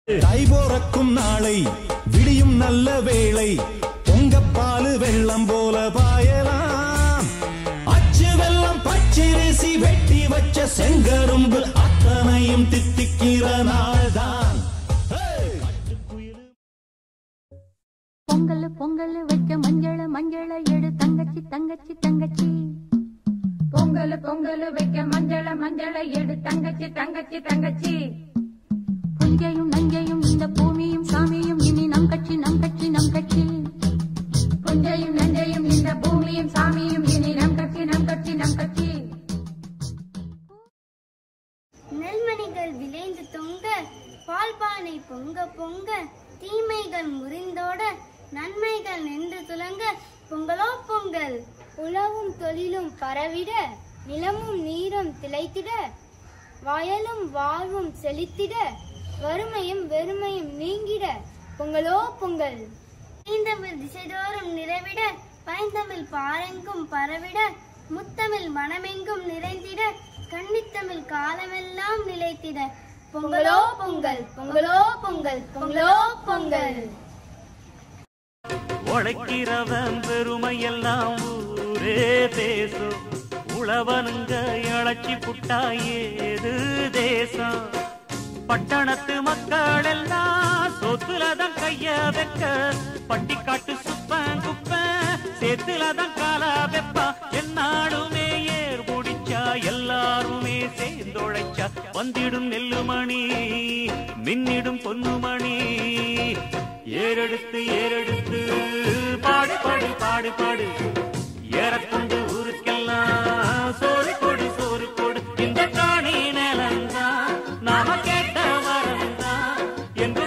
தை போறக்கும் நாளை விடியும் நல்ல வேளை பொங்கப்பாலு வெள்ளம் போல பாயலாம் அச்சு வெள்ளம் பச்சரிசி வெட்டி வச்ச செங்கரும்பு அத்தனையும் தித்திக்கிற நாள்தான் பொங்கல் பொங்கல் வைக்க மஞ்சள மஞ்சள எடு தங்கச்சி தங்கச்சி தங்கச்சி பொங்கல் பொங்கல் வைக்க மஞ்சள மஞ்சள எடு தங்கச்சி தங்கச்சி தங்கச்சி புஞ்சையும் நஞ்சையும் இந்த பூமியும் சாமியும் இனி நம் கட்சி நம் கட்சி நம் கட்சி புஞ்சையும் நஞ்சையும் இந்த பூமியும் சாமியும் இனி நம் கட்சி நம் கட்சி நம் கட்சி நெல்மணிகள் விளைந்து தொங்க பால் பானை பொங்க பொங்க தீமைகள் முறிந்தோட நன்மைகள் நின்று துலங்க பொங்கலோ பொங்கல் உழவும் தொழிலும் பரவிட நிலமும் நீரும் திளைத்திட வயலும் வாழ்வும் செழித்திட வறுமையும் வெறுமையும் நீங்கிட பொங்கலோ பொங்கல் தீந்தமிழ் திசைதோறும் நிறைவிட பைந்தமிழ் பாரெங்கும் பரவிட முத்தமிழ் மனமெங்கும் நிறைந்திட கன்னித்தமிழ் காலமெல்லாம் நிலைத்திட பொங்கலோ பொங்கல் பொங்கலோ பொங்கல் பொங்கலோ பொங்கல் உழைக்கிறவன் பெருமையெல்லாம் ஊரே பேசும் உழவனுங்க இழைச்சி புட்டா ஏது தேசம் பட்டணத்து மக்கள் எல்லாம் சொத்துலதான் கைய வைக்க பட்டிக்காட்டு சுப்பன் குப்பன் சேத்துலதான் கால வெப்பா என்னாடுமே ஏர் முடிச்சா எல்லாருமே சேர்ந்தொழைச்சா வந்திடும் நெல்லுமணி மின்னிடும் பொன்னுமணி ஏறெடுத்து ஏறெடுத்து பாடு பாடு பாடு பாடு ஏறக்கொண்டு ஊருக்கெல்லாம் சோறு கொடு சோறு கொடு இந்த காணி நிலந்தான் நாம கேட்ட வரந்தான் என்று